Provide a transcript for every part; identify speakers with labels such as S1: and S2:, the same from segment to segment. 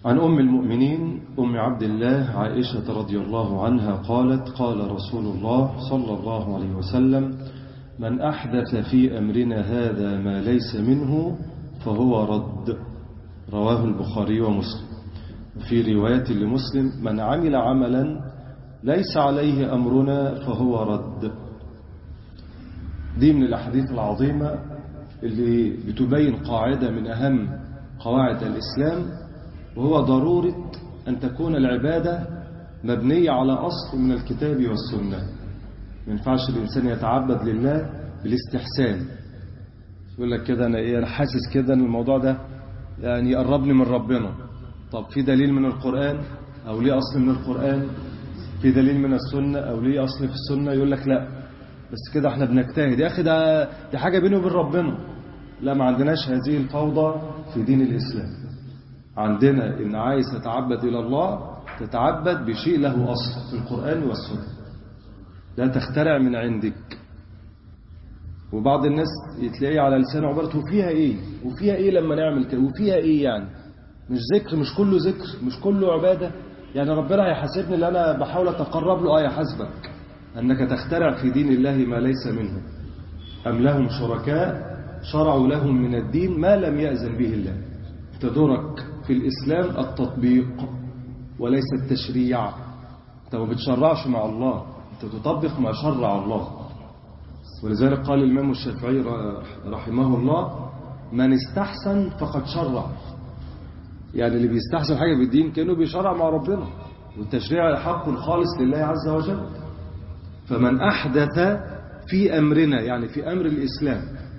S1: عن أم المؤمنين أم عبد الله عائشة رضي الله عنها قالت قال رسول الله صلى الله عليه وسلم من أحدث في أمرنا هذا ما ليس منه فهو رد رواه البخاري ومسلم في رواية لمسلم من عمل عملا ليس عليه أمرنا فهو رد دي من الأحاديث العظيمة اللي بتبين قاعدة من أهم قواعد الإسلام وهو ضرورة أن تكون العبادة مبنية على أصل من الكتاب والسنة ما ينفعش الإنسان يتعبد لله بالاستحسان يقول لك كده أنا إيه أنا حاسس كده أن الموضوع ده يعني يقربني من ربنا طب في دليل من القرآن أو ليه أصل من القرآن في دليل من السنة أو ليه أصل في السنة يقول لك لا بس كده احنا بنجتهد يا أخي ده دي حاجة بيني وبين ربنا لا ما عندناش هذه الفوضى في دين الإسلام عندنا إن عايز تتعبد إلى الله تتعبد بشيء له أصل في القرآن والسنة لا تخترع من عندك وبعض الناس يتلاقي على لسانه عبارة وفيها ايه وفيها ايه لما نعمل كده وفيها ايه يعني مش ذكر مش كله ذكر مش كله عبادة يعني ربنا هيحاسبني اللي انا بحاول اتقرب له اه يحاسبك انك تخترع في دين الله ما ليس منه ام لهم شركاء شرعوا لهم من الدين ما لم يأذن به الله تدرك في الإسلام التطبيق وليس التشريع انت ما بتشرعش مع الله انت تطبق ما شرع الله ولذلك قال الإمام الشافعي رحمه الله من استحسن فقد شرع يعني اللي بيستحسن حاجة في الدين كأنه بيشرع مع ربنا والتشريع حق خالص لله عز وجل فمن أحدث في أمرنا يعني في أمر الإسلام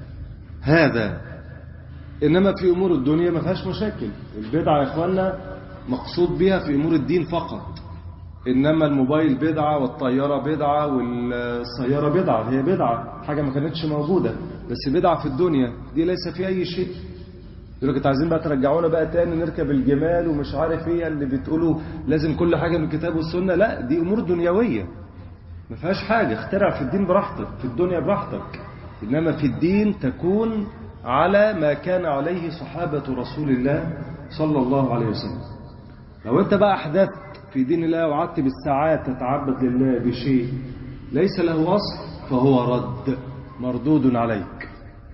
S1: هذا إنما في أمور الدنيا ما فيهاش مشاكل البدعة يا إخوانا مقصود بها في أمور الدين فقط إنما الموبايل بدعة والطيارة بدعة والسيارة بدعة هي بدعة حاجة ما كانتش موجودة بس بدعة في الدنيا دي ليس فيها أي شيء يقول لك عايزين بقى ترجعونا بقى تاني نركب الجمال ومش عارف ايه اللي بتقولوا لازم كل حاجة من الكتاب والسنة لا دي أمور دنيوية ما فيهاش حاجة اخترع في الدين براحتك في الدنيا براحتك إنما في الدين تكون على ما كان عليه صحابة رسول الله صلى الله عليه وسلم لو انت بقى أحدثت في دين الله وقعدت بالساعات تتعبد لله بشيء ليس له أصل فهو رد مردود عليك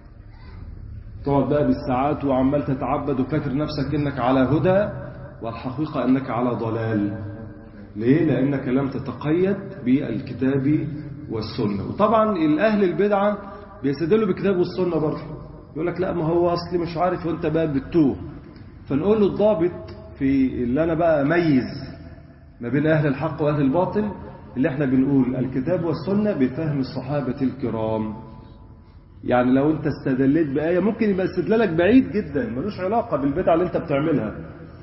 S1: تقعد بقى بالساعات وعمال تتعبد وفاكر نفسك انك على هدى والحقيقة انك على ضلال ليه؟ لأنك لم تتقيد بالكتاب والسنة وطبعا الأهل البدعة بيستدلوا بالكتاب والسنة برضه يقول لك لا ما هو أصلي مش عارف وانت بقى بتوه فنقول له الضابط في اللي أنا بقى أميز ما بين أهل الحق وأهل الباطل اللي احنا بنقول الكتاب والسنة بفهم الصحابة الكرام يعني لو انت استدليت بآية ممكن يبقى استدلالك بعيد جدا ملوش علاقة بالبدعة اللي انت بتعملها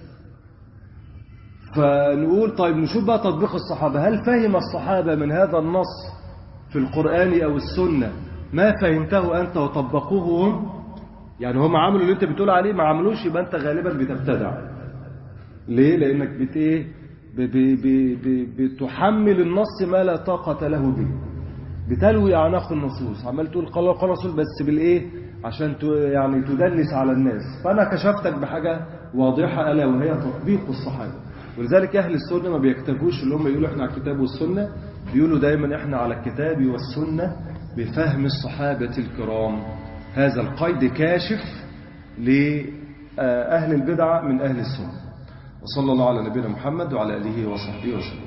S1: فنقول طيب نشوف بقى تطبيق الصحابة هل فهم الصحابة من هذا النص في القرآن أو السنة ما فهمته أنت وطبقوه هم يعني هم عملوا اللي انت بتقول عليه ما عملوش يبقى انت غالبا بتبتدع ليه لأنك بت ايه بتحمل النص ما لا طاقة له به بتلوي أعناق النصوص عمال تقول قال قال رسول بس بالإيه عشان يعني تدنس على الناس فأنا كشفتك بحاجة واضحة ألا وهي تطبيق الصحابة ولذلك أهل السنة ما بيكتفوش اللي هم يقولوا إحنا على الكتاب والسنة بيقولوا دايما إحنا على الكتاب والسنة بفهم الصحابة الكرام هذا القيد كاشف لأهل البدعة من أهل السنة وصلى الله على نبينا محمد وعلى آله وصحبه وسلم